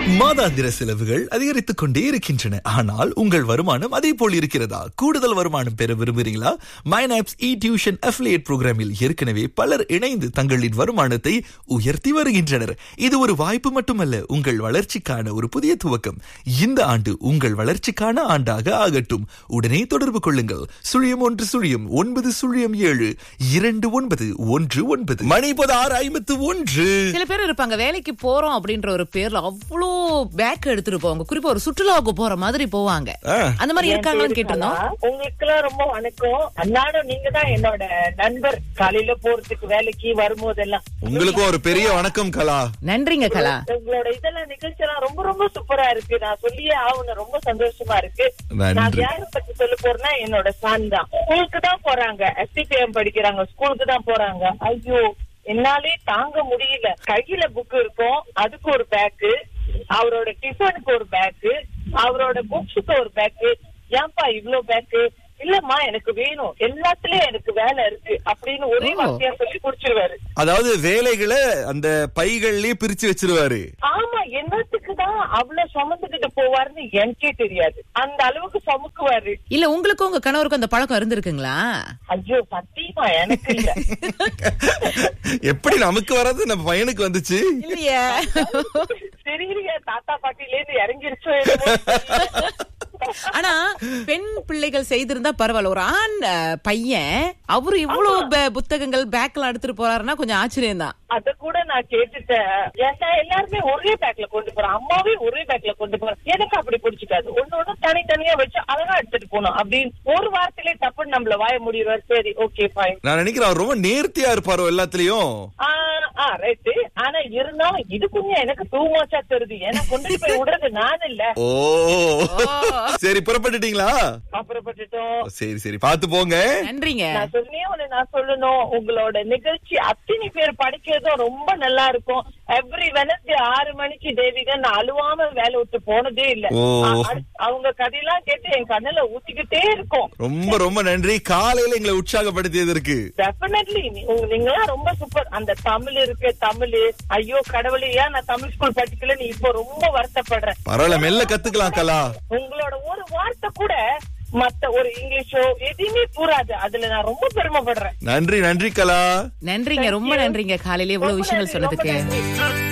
மாதாந்திர செலவுகள் அதிகரித்துக் கொண்டே இருக்கின்றன ஆனால் உங்கள் வருமானம் அதே போல் இருக்கிறதா கூடுதல் வருமானம் பெற விரும்புகிறீங்களா மைனாப்ஸ் இ டியூஷன் அஃபிலியேட் புரோகிராமில் ஏற்கனவே பலர் இணைந்து தங்களின் வருமானத்தை உயர்த்தி வருகின்றனர் இது ஒரு வாய்ப்பு மட்டுமல்ல உங்கள் வளர்ச்சிக்கான ஒரு புதிய துவக்கம் இந்த ஆண்டு உங்கள் வளர்ச்சிக்கான ஆண்டாக ஆகட்டும் உடனே தொடர்பு கொள்ளுங்கள் சுழியம் ஒன்று சுழியம் ஒன்பது சுழியம் ஏழு இரண்டு ஒன்பது ஒன்று ஒன்பது மணி இப்போது ஆறு ஐம்பத்து ஒன்று சில பேர் இருப்பாங்க வேலைக்கு போறோம் அப்படின்ற ஒரு பேர்ல அவ்வளோ பேக் எடுத்துட்டு போவாங்க குறிப்பா ஒரு சுற்றுலாவுக்கு போற மாதிரி போவாங்க ஆ. அந்த மாதிரி இருக்காங்களான்னு கேட்டிருந்தோம் உங்களுக்கு எல்லாம் ரொம்ப வணக்கம் அன்னாடும் நீங்க தான் என்னோட நண்பர் காலையில போறதுக்கு வேலைக்கு வரும்போதெல்லாம் உங்களுக்கும் ஒரு பெரிய வணக்கம் கலா நன்றிங்க கலா உங்களோட இதெல்லாம் நிகழ்ச்சி எல்லாம் ரொம்ப ரொம்ப சூப்பரா இருக்கு நான் சொல்லியே ஆகணும் ரொம்ப சந்தோஷமா இருக்கு நன்றி. நான் யார பத்தி சொல்ல போறேன்னா என்னோட சன் தான் ஸ்கூலுக்கு தான் போறாங்க எஸ்டிபிஎம் படிக்கிறாங்க ஸ்கூலுக்கு தான் போறாங்க ஐயோ என்னாலே தாங்க முடியல கையில புக் இருக்கும் அதுக்கு ஒரு பேக்கு அவரோட டிஃபனுக்கு ஒரு பேக்கு அவரோட புக்ஸுக்கு ஒரு பேக்கு ஏன்பா இவ்ளோ பேக்கு இல்லம்மா எனக்கு வேணும் எல்லாத்துலயும் எனக்கு வேலை இருக்கு அப்படின்னு ஒரே ஓ. வார்த்தையா சொல்லி குடிச்சிருவாரு அதாவது வேலைகளை அந்த பைகள்லயே பிரிச்சு வச்சிருவாரு ஆமா என்னத்துக்கு தான் அவ்வளவு சுமந்துகிட்டு போவாருன்னு எனக்கே தெரியாது அந்த அளவுக்கு சுமக்குவாரு இல்ல உங்களுக்கும் உங்க கணவருக்கும் அந்த பழக்கம் இருந்திருக்குங்களா ஐயோ சத்தியமா எனக்கு இல்ல எப்படி நமக்கு வராது நம்ம பையனுக்கு வந்துச்சு இல்லையா தெரியலையா தாத்தா பாட்டில இருந்து இறங்கிருச்சோ என்னமோ தெரியல. ஆனா பெண் பிள்ளைகள் செய்திருந்தா பரவாயில்ல ஒரு ஆண் அஹ், பையன் அவரு இவ்வளவு பே- புத்தகங்கள் பேக்லாம் எடுத்துட்டு போறாருன்னா கொஞ்சம் ஆச்சரியம் தான் அத கூட நான் கேட்டுட்டேன் ஏன்னா எல்லாருமே ஒரே பேக்ல கொண்டு போறோம் அம்மாவே ஒரே பேக்ல கொண்டு போறோம் எனக்கு அப்படி பிடிச்சிக்காது ஒண்ணு ஒண்ணு தனித்தனியா வச்சு அழகா எடுத்துட்டு போகணும் அப்படின்னு ஒரு வாரத்திலே தப்புன்னு நம்மள வாய முடியுவார் சரி ஓகே ஃபைன் நான் நினைக்கிறேன் அவர் ரொம்ப நேர்த்தியா இருப்பாரோ எல்லாத்துலயும் ஆ ரைட்டு ஆனா இருந்தாலும் இது கொஞ்சம் எனக்கு டூ மச்சா தெரியுது ஏன்னா கொண்டு போய் விடுறது நான் இல்ல ஓ சரி புறப்பட்டுட்டீங்களா அப்புறப்பட்டுட்டோம் சரி சரி பாத்து போங்க நன்றிங்க நான் சொன்னே ஒண்ணு நான் சொல்லணும் உங்களோட நிகழ்ச்சி அத்தனை பேர் படிக்கிறதும் ரொம்ப நல்லா இருக்கும் எவ்ரி வெனஸ்டே ஆறு மணிக்கு தேவிகன் நான் அழுவாம வேலை விட்டு போனதே இல்ல ஓ. அ- அ- அவங்க கதையெல்லாம் கேட்டு என் கண்ணுல ஊத்திக்கிட்டே இருக்கும் ரொம்ப ரொம்ப நன்றி காலையில எங்களை உற்சாகப்படுத்தியதற்கு டெபினெட்லி நீங்களாம் ரொம்ப சூப்பர் அந்த தமிழ் இருக்கு தமிழ் ஐயோ கடவுளே ஏன் நான் தமிழ் ஸ்கூல் படிக்கல நீ இப்போ ரொம்ப வருத்தப்படுறேன் பரவாயில்ல மெல்ல கத்துக்கலாம் கலா உங்களோட ஒரு வார்த்தை கூட மத்த ஒரு இங்கிலீஷோ எதுவுமே கூறாது அதுல நான் ரொம்ப பெருமைப்படுறேன் நன்றி நன்றி கலா நன்றிங்க ரொம்ப நன்றிங்க காலையில இவ்வளவு ரொம்ப விஷயங்கள் நன்றி, ரொம்ப சொன்னதுக்கு நன்றி.